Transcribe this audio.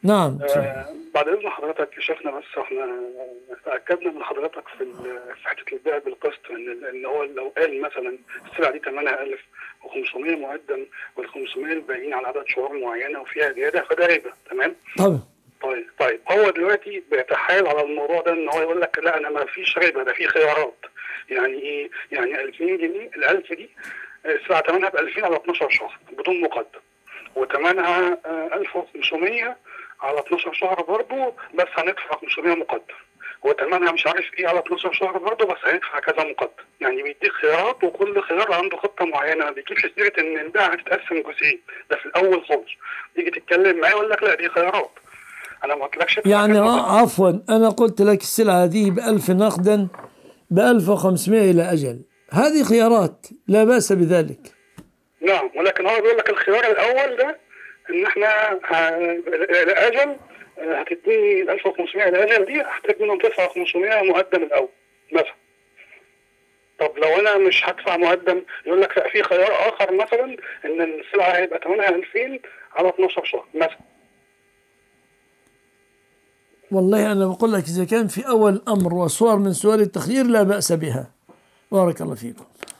نعم آه بعد اذن حضرتك شفنا بس احنا تاكدنا من حضرتك في ال- في حته البيع بالقسط ان ان هو لو قال مثلا السلعه دي ثمنها 1500 مقدم وال 500 الباقيين على عدد شهور معينه وفيها زياده فده ربا تمام؟ طبعا طيب طيب هو دلوقتي بيتحايل على الموضوع ده ان هو يقول لك لا انا ما فيش ربا ده في خيارات يعني ايه؟ يعني 2000 جنيه ال 1000 دي آه، السلعه ثمنها ب 2000 على 12 شهر بدون مقدم وثمنها آه، 1500 على 12 شهر برضه بس هندفع 500 مقدم وثمنها مش عارف ايه على 12 شهر برضه بس هندفع كذا مقدم يعني بيديك خيارات وكل خيار عنده خطه معينه ما بيجيبش سيره ان البيعه هتتقسم جزئين ده في الاول خالص تيجي تتكلم معاه يقول لك لا دي خيارات انا ما قلتلكش ادفع يعني كذا آه، عفوا أنا قلت لك السلعة هذه بألف نقدا بألف وخمسمائة إلى أجل هذه خيارات لا بأس بذلك نعم ولكن هو بيقول لك الخيار الاول ده ان احنا ه- الاجل آه، هتديني ال 1500 الاجل دي هحتاج منهم تدفع 500 مقدم الاول مثلا طب لو انا مش هدفع مقدم يقول لك لا في خيار اخر مثلا ان السلعه هيبقى ثمنها 2000 على 12 شهر مثلا والله أنا بقول لك إذا كان في أول أمر وصور من سؤال التخيير لا بأس بها بارك الله فيكم